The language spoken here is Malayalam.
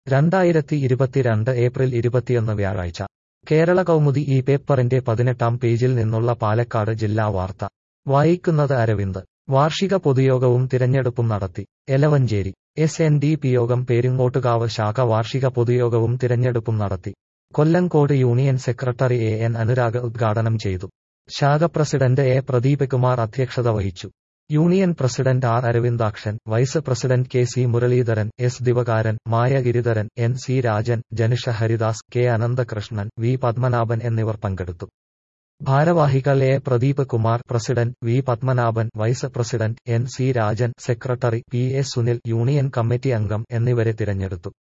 രണ്ടായിരത്തി ഇരുപത്തിരണ്ട് ഏപ്രിൽ ഇരുപത്തിയൊന്ന് വ്യാഴാഴ്ച കേരള കൗമുദി ഈ പേപ്പറിന്റെ പതിനെട്ടാം പേജിൽ നിന്നുള്ള പാലക്കാട് ജില്ലാ വാർത്ത വായിക്കുന്നത് അരവിന്ദ് വാർഷിക പൊതുയോഗവും തിരഞ്ഞെടുപ്പും നടത്തി Elavanchery S N D P യോഗം പേരുങ്ങോട്ടുകാവ് ശാഖ വാർഷിക പൊതുയോഗവും തിരഞ്ഞെടുപ്പും നടത്തി Kollengode union secretary A N Anurag ഉദ്ഘാടനം ചെയ്തു ശാഖ പ്രസിഡന്റ് എ പ്രദീപ് കുമാർ അധ്യക്ഷത വഹിച്ചു union president R Aravindakshan vice president K C Muraleedharan S Divakaran Maya Giridharan N C Rajan Janisha Haridas K Ananthakrishnan V Padmanabhan എന്നിവർ പങ്കെടുത്തു ഭാരവാഹികൾ A Pradeep Kumar president V Padmanabhan vice president N C Rajan secretary P A Sunil union committee അംഗം എന്നിവരെ തിരഞ്ഞെടുത്തു